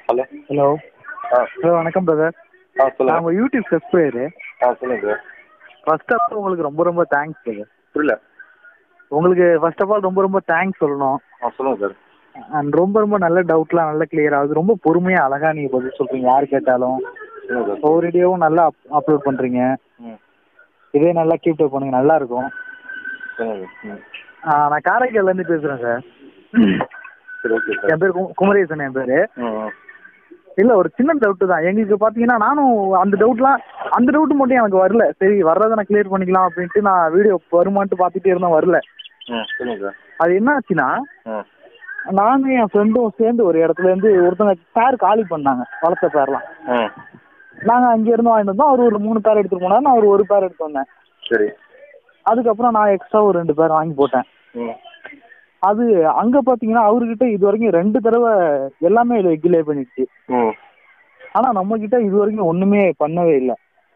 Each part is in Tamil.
ஹலோ ஹலோ ஆ ஹலோ வணக்கம் பிரதர் ஆ நான் சொல்லுங்கள் உங்கள் யூடியூப் சப்ஸ்கிரைபரு ஆ சொல்லுங்கள் சார் ஃபர்ஸ்ட் ஆஃப் ஆல் உங்களுக்கு ரொம்ப ரொம்ப தேங்க்ஸ் பிரதர் புரியல உங்களுக்கு ஃபர்ஸ்ட் ஆஃப் ஆல் ரொம்ப ரொம்ப தேங்க்ஸ் சொல்லணும் ஆ சொல்லுங்கள் சார் அண்ட் ரொம்ப ரொம்ப நல்ல டவுட்லாம் நல்லா கிளியர் ஆகுது ரொம்ப பொறுமையாக அழகாக நீங்கள் பதில் சொல்கிறீங்க யார் கேட்டாலும் சொல்லுங்கள் சார் ஒவ்வொரு வீடியோவும் நல்லா அப் அப்லோட் பண்ணுறீங்க ம் இதே நல்லா கீப் அப் பண்ணுங்க நல்லா இருக்கும் சொல்லுங்கள் ம் ஆ, நான் காரைக்கால்லேருந்து பேசுகிறேன் சார் சரி ஓகே சார் என் பேர் கு- குமரேசன் என் பேர் ம் ம் இல்லை ஒரு சின்ன டவுட்டு தான் எங்களுக்கு பார்த்தீங்கன்னா நானும் அந்த டவுட்லாம் அந்த டவுட் மட்டும் எனக்கு வரல சரி வர்றதை நான் கிளியர் பண்ணிக்கலாம் அப்படின்ட்டு நான் வீடியோ வருமான்ட்டு பார்த்துட்டே இருந்தேன் வரல ம் சொல்லுங்கள் சார் அது என்ன ஆச்சுன்னா ம் நானும் என் ஃப்ரெண்டும் சேர்ந்து ஒரு இடத்துல இருந்து ஒருத்தவங்க பேர் காலி பண்ணாங்க வளர்த்த பேர்லாம் ம் நாங்கள் அங்கேருந்து வாங்கிட்டு வந்தோம் அவர் ஒரு மூணு பேர் எடுத்துட்டு போனார் நான் ஒரு ஒரு பேர் எடுத்து வந்தேன் சரி அதுக்கப்புறம் நான் எக்ஸ்ட்ரா ஒரு ரெண்டு பேர் வாங்கி போட்டேன் ம் அது அங்கே பார்த்தீங்கன்னா அவர்கிட்ட இது வரைக்கும் ரெண்டு தடவை எல்லாமே டிலே பண்ணிடுச்சு ம் ஆனால் நம்மக்கிட்ட இது வரைக்கும் ஒன்றுமே பண்ணவே இல்லை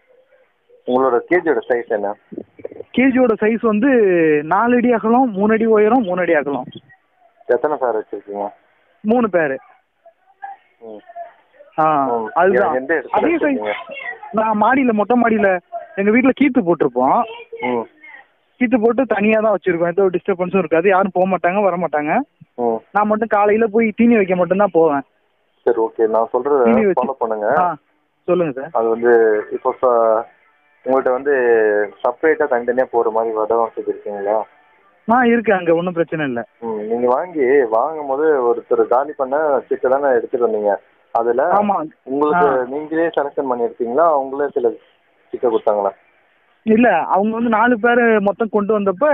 உங்களோட கேஜியோட சைஸ் என்ன கேஜியோட சைஸ் வந்து நாலு அடி அகலம் மூணு அடி உயரம் மூணு அடி அகலம் எத்தனை சார் வச்சுருக்கீங்க மூணு பேர் ம் ஆ ம். அதுதான் எந்த இடத்துல அதே சைஸ் வச்சிருக்கீங்க? நான் மாடியில் மொட்டை மாடியில் எங்கள் வீட்டில் கீத்து போட்டிருப்போம் ம் கீத்து போட்டு தனியாக தான் வச்சுருக்கோம் எந்த ஒரு டிஸ்டர்பன்ஸும் இருக்காது யாரும் போக மாட்டாங்க வர மாட்டாங்க ம் நான் மட்டும் காலையில் போய் தீனி வைக்க மட்டும்தான் போவேன் சரி ஓகே நான் டிவி சொல்கிறத வச்சு- ஃபாலோ பண்ணுங்க ஆ சொல்லுங்கள் சார் அது வந்து இப்போ ச- உங்கள்கிட்ட வந்து செப்பரேட்டாக தனித்தனியாக போகிற மாதிரி இடம் வசதி இருக்குங்களா ஆ இருக்கு அங்கே ஒன்றும் பிரச்சனை இல்லை ம் நீங்கள் வாங்கி வாங்கும் போது ஒருத்தர் காலி பண்ண சிக்கை தானே எடுத்துகிட்டு வந்தீங்க அதில் ஆமாம் உங்களுக்கு ஆ. நீங்களே செலக்ஷன் பண்ணியிருக்கீங்களா அவங்களே சில சிக்கை கொடுத்தாங்களா இல்லை அவங்க வந்து நாலு பேர் மொத்தம் கொண்டு வந்தப்ப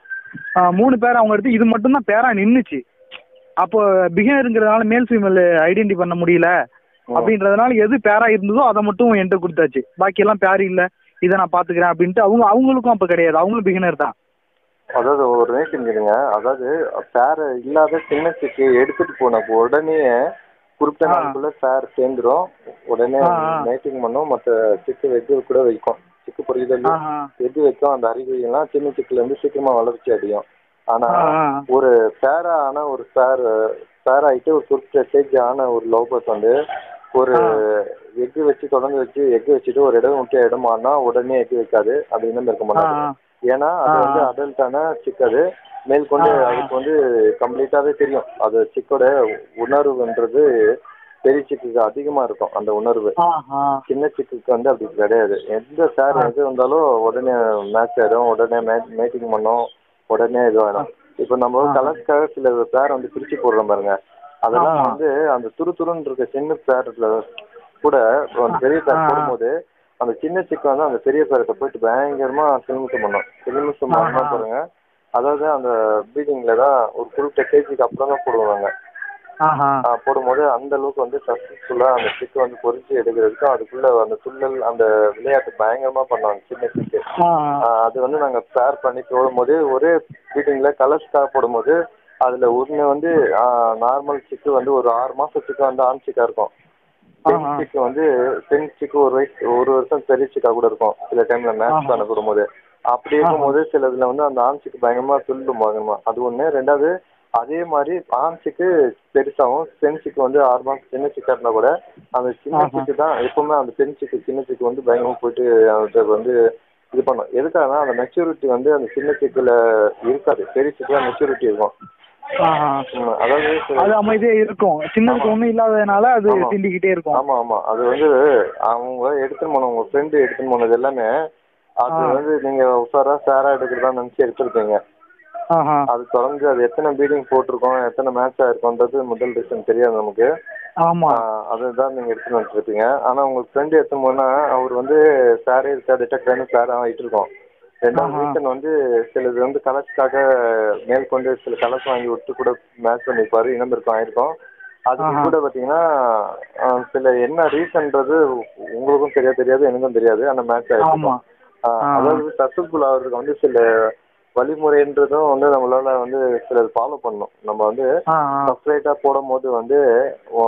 ஆ, மூணு பேர் அவங்க எடுத்து இது மட்டும்தான் பேரா நின்றுச்சு அப்போ பிகினருங்கிறதுனால மேல் ஃபீமேல் ஐடென்டி பண்ண முடியல ம். அப்படின்றதுனால எது பேரா இருந்ததோ அதை மட்டும் என்கிட்ட கொடுத்தாச்சு பாக்கி எல்லாம் பேர் இல்லை இதை நான் பார்த்துக்கிறேன் அப்படின்ட்டு அவங்க அவங்களுக்கும் அப்போ கிடையாது அவங்களும் பிகினர் தான் அதாவது ஒரு நிமிஷம் இருங்க அதாவது பேர் இல்லாத சின்ன சிக்கு எடுத்துட்டு போன உடனே குறிப்பிட்ட ஆ. நாளுக்குள்ள பேர் சேர்ந்துரும் உடனே ஆ, ஆ. மேட்டிங் பண்ணும் மற்ற சிக்கு வெகு கூட வைக்கும் சிக்கு பொறியிடல் ஆஹா. எது வைக்கும் அந்த அறிகுறியெல்லாம் சின்ன சிக்குல இருந்து சீக்கிரமா வளர்ச்சி அடையும் ஆனா ஆ, ஆ. ஒரு பேரா ஆன ஒரு பேர் பேர் ஆயிட்டு ஒரு குறிப்பிட்ட ஸ்டேஜ் ஆன ஒரு லவ் பர்ஸ் வந்து ஒரு ஆ. எக்கு வச்சு தொடர்ந்து வச்சு எக்கு வச்சுட்டு ஒரு இடம் விட்டு இடம் ஆனா உடனே எக்கு வைக்காது அது இன்னும் இருக்க ஆ, மாட்டாது ஆ. ஏன்னா அது ஆ, வந்து ஆ. அடல்ட்டான சிக் அது மேற்கொண்டு ஆ, ஆ. அதுக்கு வந்து கம்ப்ளீட்டாவே தெரியும் அது சிக்கோட உணர்வுன்றது பெரிய சிக்குக்கு அதிகமா இருக்கும் அந்த உணர்வு ஆஹா. சின்ன சிக்குக்கு வந்து அப்படி கிடையாது எந்த சார் ஆ. எது வந்தாலும் உடனே மேட்ச் ஆயிடும் உடனே மேட்டிங் பண்ணும் உடனே இது வேணும் இப்போ நம்ம ஆ. கலர்ஸ்க்காக சில பேர் வந்து பிரிச்சு போடுறோம் பாருங்க அதெல்லாம் ஆமா. வந்து அந்த துரு துருன்னு இருக்க சின்ன பேர்ல கூட அந்த பெரிய பேர் ஆ. போடும்போது அந்த சின்ன சிக்கு வந்து அந்த பெரிய பேரத்தை போயிட்டு பயங்கரமா சிலிமிசம் பண்ணும் சிலிமிசம் பண்ணா ஆஹா. பாருங்க அதாவது அந்த ப்ரீடிங்ல தான் ஒரு குறிப்பிட்ட கேஜிக்கு அப்புறம் தான் போடுவாங்க ஆஹா. ஆ, போடும்போது அந்த அளவுக்கு வந்து சக்ஸஸ்ஃபுல்லாக அந்த ஸ்டிக் வந்து பொறிச்சு எடுக்கிறதுக்கு அதுக்குள்ள அந்த துள்ளல் அந்த விளையாட்டு பயங்கரமா பண்ணாங்க சின்ன ஸ்டிக்கு ஆ. அது வந்து நாங்கள் பேர் பண்ணி போடும்போது ஒரே பீட்டிங்கில் கலர்ஸ்க்காக போடும்போது அதில் ஒன்று வந்து நார்மல் சிக்கு வந்து ஒரு ஆறு மாதம் சிக்கு வந்து ஆண் சிக்கா இருக்கும் பெண் ஆஹா. சிக்கு வந்து பெண் சிக்கு ஒரு வயசு ஒரு வருஷம் பெரிய சிக்கா கூட இருக்கும் சில டைம்ல மேட்ச் ஆஹா. பண்ண போடும்போது அப்படி இருக்கும்போது சிலதுல வந்து அந்த ஆண் சிக்கு பயங்கரமா துள்ளும் பயங்கரமா அது ஒன்று ரெண்டாவது அதே மாதிரி ஆண் சிக்கு பெருசாகவும் பெண் சிக்கு வந்து ஆறு மாதம் சின்ன சிக்கா இருந்தா கூட அந்த சின்ன ஆஹா. சிக்கு தான் எப்பவுமே அந்த பெண் சிக்கு சின்ன சிக்கு வந்து பயங்கரமா போயிட்டு அதை வந்து இது பண்ணும் எதுக்காகனா அந்த மெச்சூரிட்டி வந்து அந்த சின்ன சிக்குல இருக்காது பெரிய சிக்குல மெச்சூரிட்டி இருக்கும் ஆஹா. ம், அதாவது சில- அது அமைதியா இருக்கும் சின்னதுக்கு ஆமா. ஒண்ணும் இல்லாததுனால அது ஆமா. சிந்திக்கிட்டே இருக்கும் ஆமா ஆமா அது வந்து அவங்க எடுத்துன்னு போன உங்க ஃப்ரெண்டு எடுத்துன்னு போனது எல்லாமே அது ஆ. வந்து நீங்க உஷாரா சாரா எடுக்கிறதா நினைச்சு எடுத்திருப்பீங்க ஆஹா. அது தொடர்ந்து அது எத்தனை பீடிங் போட்டிருக்கோம் எத்தனை மேட்ச் ஆயிருக்கோன்றது முதல் ரீசன் தெரியாது நமக்கு ஆமா ஆ, அதுதான் நீங்க எடுத்துன்னு வந்துருப்பீங்க ஆனா உங்க ஃப்ரெண்டு எடுத்துன்னு போனா அவர் வந்து சாரே இருக்காது டக்குன்னு சார் ஆகிட்டு இருக்கோம் ரெண்டாவது ஆஹா. ரீசன் வந்து சிலது வந்து கலர்ஸ்க்காக மேற்கொண்டு சில கலர்ஸ் வாங்கி விட்டு கூட மேட்ச் பண்ணிருப்பாரு இனம்பெருக்கம் ஆயிருக்கும் அதுக்கு ஆஹா. கூட பாத்தீங்கன்னா ஆ, சில என்ன ரீசன்றது உங்களுக்கும் தெரியாது தெரியாது எனக்கும் தெரியாது ஆனா மேட்ச் ஆமா ஆயிருக்கும் ஆ, ஆ. அதாவது சக்சஸ்ஃபுல் ஆகிறதுக்கு வந்து சில வழிமுறைன்றதும் வந்து நம்மளால வந்து சிலர் ஃபாலோ பண்ணணும் நம்ம வந்து ஆ ஆ. செப்பரேட்டா போடும் போது வந்து ஆ,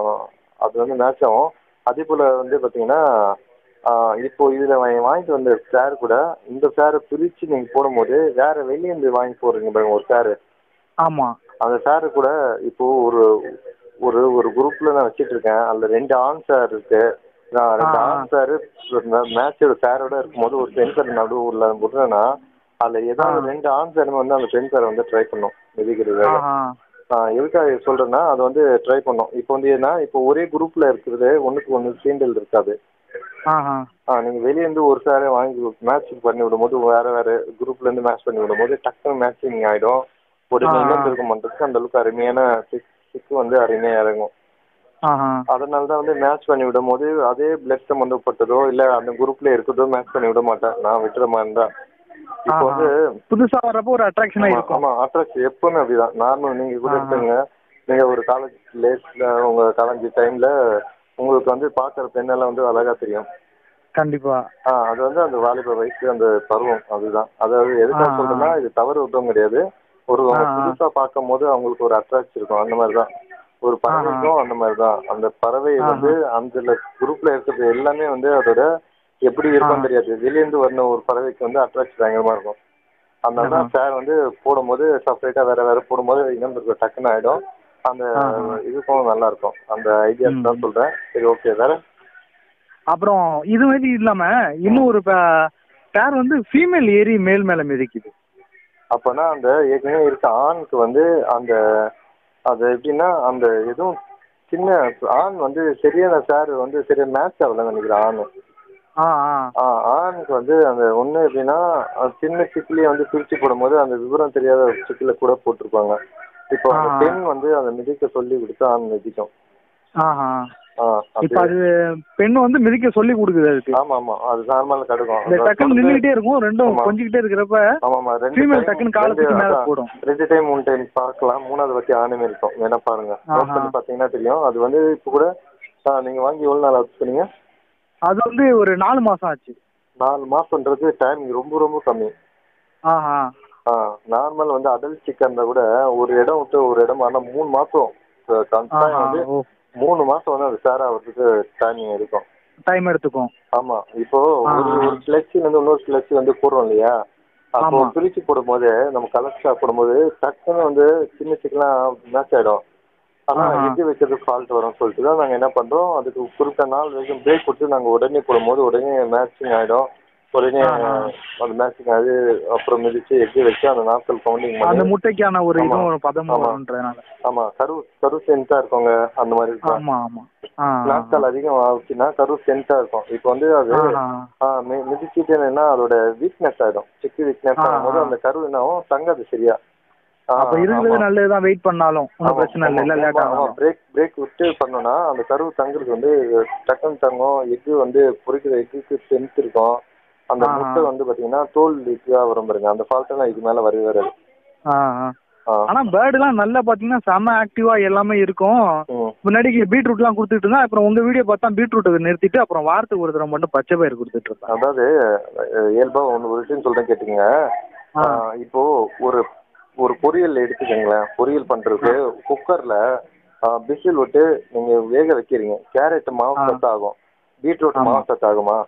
அது வந்து மேட்ச் ஆகும் அதே போல வந்து பாத்தீங்கன்னா ஆ, இப்போ இதுல வாங்கி வாங்கிட்டு வந்த சேர் கூட இந்த சேரை பிரிச்சு நீங்க போடும்போது வேற வெளிய இருந்து வாங்கி போடுறீங்க பாருங்க ஒரு சேரு ஆமா அந்த சேரு கூட இப்போ ஒரு ஒரு ஒரு குரூப்ல நான் வச்சிட்டு இருக்கேன் அதுல ரெண்டு ஆண் சார் இருக்கு நான் ரெண்டு ஆ, ஆ. ஆண் சார் மேட்சோட சாரோட இருக்கும்போது ஒரு பெண் சார் நடுவுல விடுறேன்னா அதுல ஏதாவது ஆ. ரெண்டு ஆண் சார் வந்து அந்த பெண் சாரை வந்து ட்ரை பண்ணும் மிதிக்கிறதுக்காக ஆஹா ஆ, எதுக்காக சொல்றேன்னா அது வந்து ட்ரை பண்ணோம் இப்போ வந்து ஏன்னா இப்போ ஒரே குரூப்ல இருக்கிறது ஒண்ணுக்கு ஒன்று சீண்டல் இருக்காது ஆஹா ஆ நீங்க வெளிய இருந்து ஒரு சாரை வாங்கி மேட்ச் பண்ணி விடும்போது வேற வேற குரூப்ல இருந்து மேட்ச் பண்ணி விடும்போது டக்குனு மேட்சிங் ஆயிடும் ஒரு ஆ, ஆ. இணைந்திருக்கும் பண்றதுக்கு அந்த அளவுக்கு அருமையான சிக்கு வந்து அருமையா இறங்கும் ஆஹா அதனால தான் வந்து மேட்ச் பண்ணி விடும்போது அதே பிளட் சம்மந்தப்பட்டதோ இல்ல அந்த குரூப்ல இருக்கிறதோ மேட்ச் பண்ணி விட மாட்டேன் நான் விட்டுற மாதிரி தான் இப்போ ஆஹா. வந்து புதுசா வர்றப்போ ஒரு அட்ராக்ஷனா ஆமா, இருக்கும் ஆமா அட்ராக்ட் எப்பவுமே அப்படிதான் நார்மல் நீங்க கூட ஆஹா. எடுத்துங்க நீங்க ஒரு காலேஜ் லேஸ்ல உங்க காலேஜ் டைம்ல உங்களுக்கு வந்து பாக்குற பெண்ணெல்லாம் வந்து அழகா தெரியும் கண்டிப்பா ஆ அது வந்து அந்த வாலிப வயசு அந்த பருவம் அதுதான் அதாவது எதுக்காக ஆ, ஆ. சொல்றேன்னா இது தவறு விட்டவும் கிடையாது ஒரு ஆ, ஆ. புதுசா பார்க்கும் போது அவங்களுக்கு ஒரு அட்ராக்ட் இருக்கும் அந்த மாதிரி தான் ஒரு பறவைக்கும் அந்த மாதிரி தான் அந்த பறவை ஆஹா. வந்து அந்த குரூப்ல இருக்கிறது எல்லாமே வந்து அதோட எப்படி இருக்கும் ஆ. தெரியாது வெளியேந்து வரணும் ஒரு பறவைக்கு வந்து அட்ராக்ட் பயங்கரமா இருக்கும் அதனால தான் ஆஹா. சார் வந்து போடும்போது செப்பரேட்டா வேற வேற போடும்போது இனம் இருக்கும் டக்குன்னு ஆயிடும் அந்த ஆஹா. இதுக்கும் நல்லா இருக்கும் அந்த ஐடியாஸ் தான் ம். சொல்றேன் சரி ஓகே வேற அப்புறம் இது மாதிரி இல்லாம இன்னும் ஒரு பேர் வந்து ஃபீமேல் ஏறி மேல் மேல மிதிக்குது அப்போனா அந்த ஏற்கனவே இருக்க ஆணுக்கு வந்து அந்த அது எப்படின்னா அந்த எதுவும் சின்ன ஆண் வந்து சரியான சார் வந்து சரியா மேட்ச் ஆகலன்னு நினைக்கிறேன் ஆண் ஆ ஆ ஆ ஆணுக்கு வந்து அந்த ஒன்று எப்படின்னா அது சின்ன சிக்கிலேயே வந்து பிரித்து போடும்போது அந்த விவரம் தெரியாத சிக்கில கூட போட்டிருப்பாங்க இப்போ அந்த ஆ. பெண் வந்து அந்த மிதிக்க சொல்லி கொடுத்து ஆண் மிதிக்கும் ஆஹா ஆ இப்ப அது அது பெண் வந்து மிதிக்க சொல்லி கொடுக்குது அதுக்கு ஆமா ஆமா அது நார்மலாக கிடக்கும் இந்த டக்குன்னு நின்றுகிட்டே இருக்கும் ரெண்டும் ஆமா. கொஞ்சிக்கிட்டே இருக்கிறப்ப ஆமா ஆமா ரெண்டு ஃபீமேல் time- டக்குன்னு காலத்துக்கு ரெண்டு- மேல அதான். போடும் ரெண்டு டைம் மூணு டைம் பார்க்கலாம் மூணாவது வாட்டி ஆணுமே இருக்கும் வேணா பாருங்க நோட் ஆஹா. பண்ணி பார்த்தீங்கன்னா தெரியும் அது வந்து இப்போ கூட ஆ, நீங்க வாங்கி எவ்வளோ நாள் ஆச்சு சொன்னீங்க அது வந்து ஒரு நாலு மாசம் ஆச்சு நாலு மாசம்ன்றது டைமிங் ரொம்ப ரொம்ப கம்மி ஆஹா ஆ நார்மல் வந்து அடல்ட் சிக்கன் இருந்தா கூட ஒரு இடம் விட்டு ஒரு இடம் ஆனால் மூணு மாசம் கன்ஃபார்ம் ஆஹா வந்து ஓ மூணு மாசம் வந்து அது சேர் ஆகிறதுக்கு டைமிங் இருக்கும் டைம் எடுத்துக்கும் ஆமா இப்போ ஆ, ஒரு ஆ. ஒரு கிளச்சு வந்து இன்னொரு கிளச்சு வந்து போடுறோம் இல்லையா அப்போ ஆமா. பிரிச்சு போடும்போது நம்ம கலர் ஷாப் போடும்போது டக்குன்னு வந்து சின்ன சிக்கலாம் மேட்ச் ஆயிடும் ஆனா ஆஹா. எது வைக்கிறது ஃபால்ட் வரும்னு சொல்லிட்டு தான் நாங்க என்ன பண்றோம் அதுக்கு குறிப்பிட்ட நாள் வரைக்கும் பிரேக் கொடுத்து நாங்க உடனே போடும்போது உடனே மேட்சிங் ஆயிடும் உடனே ஆஹா. அந்த மேட்சிங் ஆகி அப்புறம் மிதிச்சு எக்கு வச்சு அந்த நாட்கள் கவுண்டிங் அந்த பண்ணி முட்டைக்கான ஒரு ஆமா. இதுவும் ஒரு பதமும் ஆமா. வரும்ன்றதுனால ஆமா கரு கரு சென்டா இருக்கவங்க அந்த மாதிரி இருக்கும் ஆமா ஆமா ஆ நாட்கள் அதிகம் ஆச்சுன்னா கரு சென்டா இருக்கும் இப்போ வந்து அது ஆஹா. ஆ மி- மிதிச்சிட்டு என்னன்னா அதோட வீக்னஸ் ஆயிடும் சிக்கு வீக்னஸ் ஆ, ஆகும்போது ஆ. அந்த கரு என்னாகும் தங்காது சரியா ஆ, அப்ப இருக்கிறது ஆமா. நல்லதுதான் வெயிட் பண்ணாலும் ஒன்றும் ஆமா, பிரச்சனை இல்லை ஆமா, இல்ல லேட் ஆமா, ஆமா. ஆகும் பிரேக் பிரேக் விட்டு பண்ணோம்னா அந்த கரு தங்குறது வந்து டக்குன்னு தங்கும் எக்கு வந்து பொறிக்கிற எக்குக்கு ஸ்ட்ரென்த் இருக்கும் அந்த ஆ, ஆ. முட்டை வந்து பாத்தீங்கன்னா தோல் இதுவா வரும் பாருங்க அந்த ஃபால்ட் எல்லாம் இது மேல வரவே வராது ஆ ஆ. ஆ. ஆனா பேர்டு எல்லாம் நல்லா பாத்தீங்கன்னா செம ஆக்டிவா எல்லாமே இருக்கும் ம். முன்னாடி பீட்ரூட் எல்லாம் கொடுத்துட்டு இருந்தா அப்புறம் உங்க வீடியோ பார்த்தா பீட்ரூட் நிறுத்திட்டு அப்புறம் வாரத்துக்கு ஒரு தடவை மட்டும் பச்சை பயிர் கொடுத்துட்டு இருப்பேன் அதாவது அஹ், இயல்பா ஒன்று ஒரு விஷயம் சொல்றேன் கேட்டுங்க ஆ. ஆ, இப்போ ஒரு ஒரு பொரியல் எடுத்துக்கங்களேன் பொரியல் பண்றதுக்கு குக்கர்ல பிசில் விட்டு நீங்க வேக வைக்கிறீங்க கேரட் மாவு ஆ. சத்து ஆகும் பீட்ரூட் ஆமா. மாவு சத்து ஆகுமா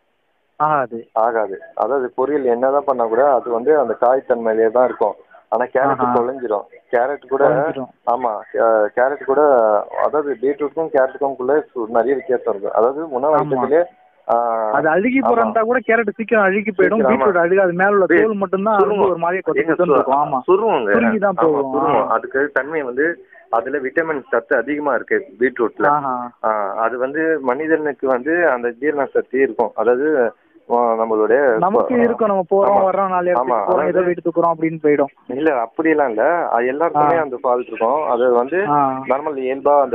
ஆகாது ஆகாது அதாவது பொரியல் என்னதான் பண்ணா கூட அது வந்து அந்த காய் தன்மையிலே தான் இருக்கும் ஆனா கேரட் ஆஹா. தொலைஞ்சிரும் கேரட் கூட தொலைஞ்சிரும். ஆமா கேரட் கூட அதாவது பீட்ரூட்டுக்கும் கேரட்டுக்கும் நிறைய வித்தியாசம் இருக்கு அதாவது உணவு ஆமா. ஐட்டத்திலே ஆ, அது அழுகி ஆமா. போறா கூட கேரட் சீக்கிரம் அழுகி போயிடும் சீக்கிரம், ஆமா. பீட்ரூட் அழுகி அது மேல உள்ள அப்படியே தோல் மட்டும் தான் சுருங்கும். ஒரு மாதிரியே கொத்து ஏங்க, கொத்துன்னு இருக்கும் ஆமா சுருங்குங்க. சுருங்கி தான் ஆமா, போகும். சுருங்கும். ஆ. அதுக்கு தன்மை வந்து அதுல விட்டமின் சத்து அதிகமா இருக்கு பீட்ரூட்ல ஆஹா ஆ, அது வந்து மனிதனுக்கு வந்து அந்த ஜீரண சக்தி இருக்கும் அதாவது ஆ, நம்மளுடைய நமக்கு இருக்கும் நம்ம போறோம் ஆமா. வர்றோம் நாலு ஆமா, இடத்துக்கு போறோம் ஏதோ அதாவது- வீட்டு தூக்குறோம் அப்படின்னு போயிடும் இல்ல அப்படியெல்லாம் இல்ல அது எல்லாருக்குமே ஆ. அந்த ஃபால்ட் இருக்கும் அது வந்து ஆ. நார்மல் இயல்பா அந்த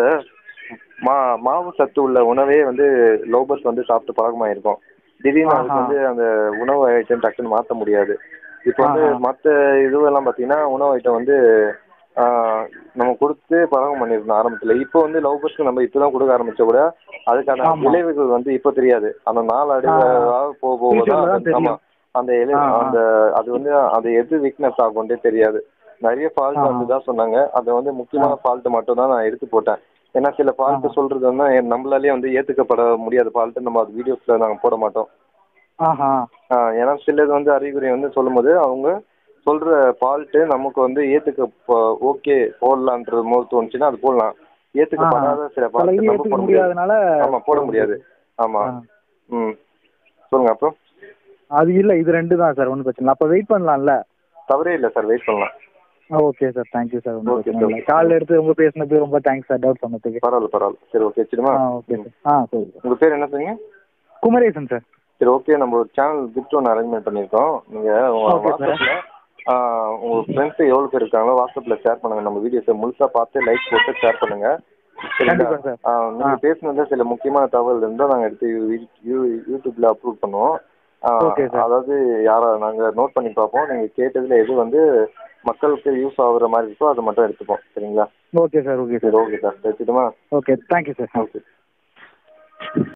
மா மாவு சத்து உள்ள உணவே வந்து லோபஸ் வந்து சாப்பிட்டு பழக்கமாயிருக்கும் திடீர்னு அதுக்கு ஆஹா. வந்து அந்த உணவு ஐட்டம் டக்குன்னு மாத்த முடியாது இப்போ வந்து ஆஹா. மற்ற இதுவெல்லாம் பார்த்தீங்கன்னா உணவு ஐட்டம் வந்து ஆ, நம்ம கொடுத்து பழக்கம் பண்ணிருந்தோம் ஆரம்பத்துல இப்போ வந்து லவ் பஸ்க்கு நம்ம இப்பதான் கொடுக்க ஆரம்பிச்ச கூட அதுக்கான ஆமா. விளைவுகள் வந்து இப்போ தெரியாது அந்த நாள் அடைவாக போக போக Future ல தான் தான் அது- ஆமா தெரியும். அந்த இலை ஆ, ஆ. அந்த அது வந்து அது எது வீக்னஸ் ஆகும்னே தெரியாது நிறைய ஃபால்ட் ஆ. வந்து தான் சொன்னாங்க அது வந்து முக்கியமான ஃபால்ட் மட்டும் தான் நான் எடுத்து போட்டேன் ஏன்னா சில ஃபால்ட் ஆமா. சொல்றது வந்து நம்மளாலே வந்து ஏத்துக்கப்பட முடியாத ஃபால்ட் நம்ம அது வீடியோஸ்ல நாங்க போட மாட்டோம் ஆஹா ஆ, ஏன்னா சிலது வந்து அறிகுறி வந்து சொல்லும்போது அவங்க சொல்ற ஃபால்ட்டு நமக்கு வந்து ஏத்துக்க ஓகே போடலான்றது போது தோணுச்சுன்னா அது போடலாம் ஏத்துக்கப்படாத சில சில பார்த்து இது நம்ம ஏற்றுக்க போட முடியாது முடியாதனால ஆமா போட முடியாது ஆமா ஆ. ம் சொல்லுங்க அப்புறம் அது இல்லை இது ரெண்டு தான் சார் ஒன்றும் பிரச்சனை இல்லை அப்போ வெயிட் பண்ணலாம்ல தவறே இல்லை சார் வெயிட் பண்ணலாம் ஓகே சார் தேங்க்யூ சார் ஒன்றும் Okay, பிரச்சனை இல்லை sir. கால் எடுத்து உங்க பேசினதுக்கு ரொம்ப தேங்க்ஸ் சார் டவுட் சொன்னதுக்கு பரவாயில்ல பரவாயில்ல சரி ஓகே வச்சிருமா ஆ ஓகே சார் ஆ சரி சார் உங்க பேர் என்ன சொன்னீங்க குமரேசன் சார் சரி ஓகே நம்ம ஒரு சேனல் கிஃப்ட் ஒன்று அரேஞ்ச்மெண்ட் பண்ணியிருக்கோம் நீங்க உங்க Okay, sir. வாட்ஸ்அப்ல ஆ, உங்க ஃப்ரெண்ட்ஸ் எவ்வளவு பேர் இருக்காங்களோ வாட்ஸ்அப்ல ஷேர் பண்ணுங்க நம்ம வீடியோஸை முழுசா பார்த்து லைக் போட்டு ஷேர் பண்ணுங்க கண்டிப்பா, sir. ஆ, நீங்க ஆ. பேசுனதுல சில முக்கியமான தகவல் இருந்தால் நாங்க எடுத்து யூ- யூ- யூடியூப்ல அப்லோட் பண்ணுவோம் ஆ, Okay, sir. அதாவது யாரா நாங்க நோட் பண்ணி பார்ப்போம் நீங்க கேட்டதுல எது வந்து மக்களுக்கு யூஸ் ஆகுற மாதிரி இருக்கோ அதை மட்டும் எடுத்துப்போம் சரிங்களா ஓகே சார் ஓகே சார் சரி ஓகே சார் வச்சுட்டுமா ஓகே தேங்க்யூ சார் ஓகே